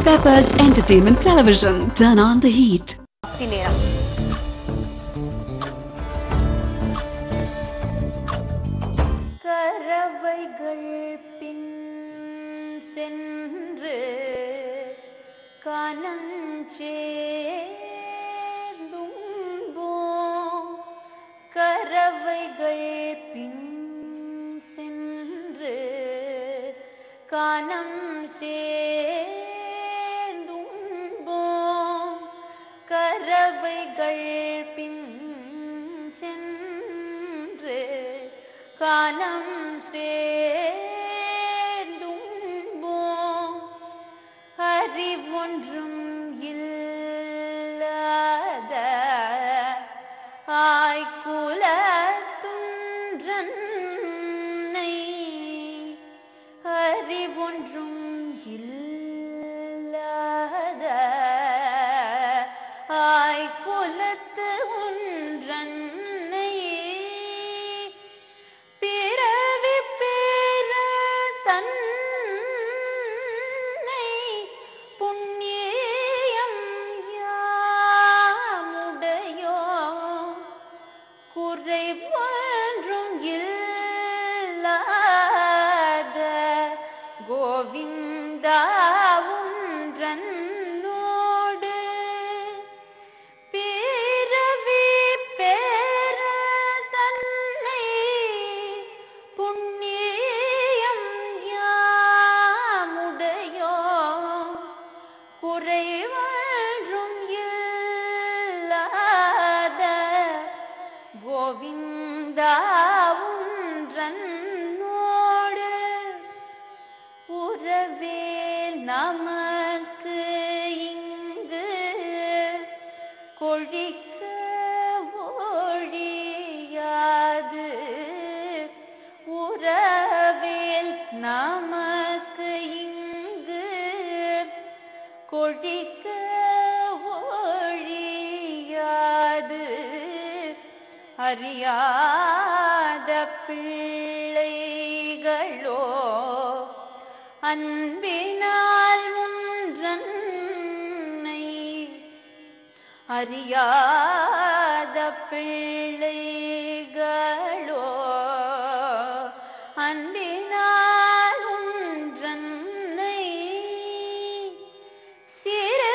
Peppers Entertainment Television. Turn on the heat. பக்தி நேரம் கரவைகள் பின் சென்று காணஞ்சேர்ந்தும்போம் கரவைகள் பின் சென்று காணம் சேர்ந்தும்போம் கரவைகள் பின் சென்று காலம் சேர்ந்தும்போம் அறிவொன்றும் இல்லாத ஆய்குலத்துன்றன்னை அறிவொன்றும் இல்லாத ஆய்குலத்து ஒன்றன்னை பிறவி பெற தன்னை புண்ணியம் யாமுடையோ குறைவொன்றும் இல்லாத கோவிந்தா ஒன்றன்னோடு பிறவி பெற தன்னை புண்ணியம் யாமுடையோ குறைவன்றும் இல்லாத கோவிந்தா ஒன்றன்னோடு உறவே நமக்கு இங்கு கொழிக்க ஒழியாது உறவேல் நமக்கு இங்கு கொழிக்க ஒழியாது அறியாத பிள்ளைகளோ அன்பினால் ஒன்றன்னை அறியாத பிள்ளைகளோ அன்பினால் ஒன்றன்னை சிறு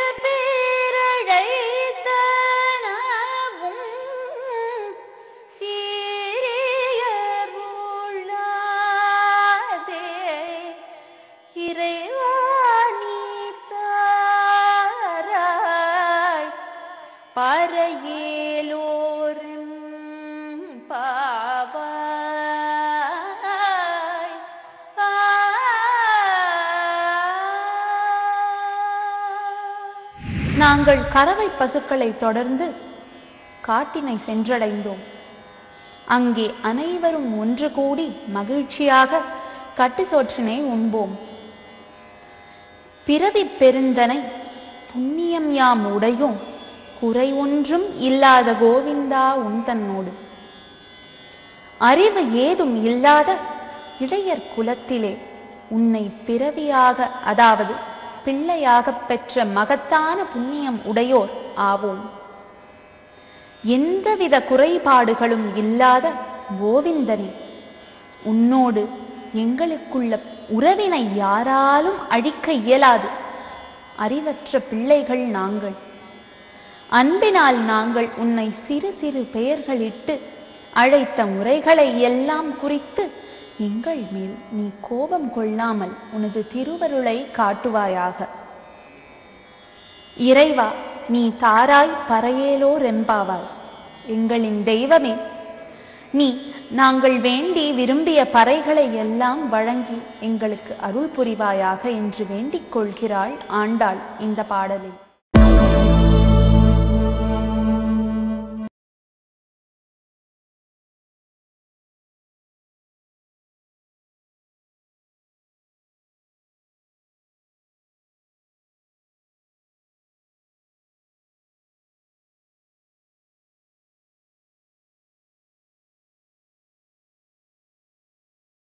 பேரழைத்தனவும் சீரியருளாதே இறைவாணி தாராய் பறையேலோரும் பாவாய் நாங்கள் கறவை பசுக்களை தொடர்ந்து காட்டினை சென்றடைந்தோம் அங்கே அனைவரும் ஒன்று கூடி மகிழ்ச்சியாக கட்டு சோற்றினை உண்போம் பிறவி பெருந்தனை புண்ணியம் யாம் உடையோம் குறை ஒன்றும் இல்லாத கோவிந்தா உன் தன்னோடு அறிவு ஏதும் இல்லாத இளையர் குலத்திலே உன்னை பிறவியாக அதாவது பிள்ளையாகப் பெற்ற மகத்தான புண்ணியம் உடையோர் ஆவோம் எந்தவித குறைபாடுகளும் இல்லாத கோவிந்தனே உன்னோடு எங்களுக்குள்ள உறவினை யாராலும் அழிக்க இயலாது அறிவற்ற பிள்ளைகள் நாங்கள் அன்பினால் நாங்கள் உன்னை சிறு சிறு பெயர்களிட்டு அழைத்த முறைகளை எல்லாம் குறித்து எங்கள் மேல் நீ கோபம் கொள்ளாமல் உனது திருவருளை காட்டுவாயாக இறைவா நீ தாராய் பறையேலோ ரெம்பாவாய் எங்களின் தெய்வமே நீ நாங்கள் வேண்டி விரும்பிய பறைகளை எல்லாம் வழங்கி எங்களுக்கு அருள் புரிவாயாக என்று வேண்டிக் கொள்கிறாள் ஆண்டாள் இந்த பாடலில்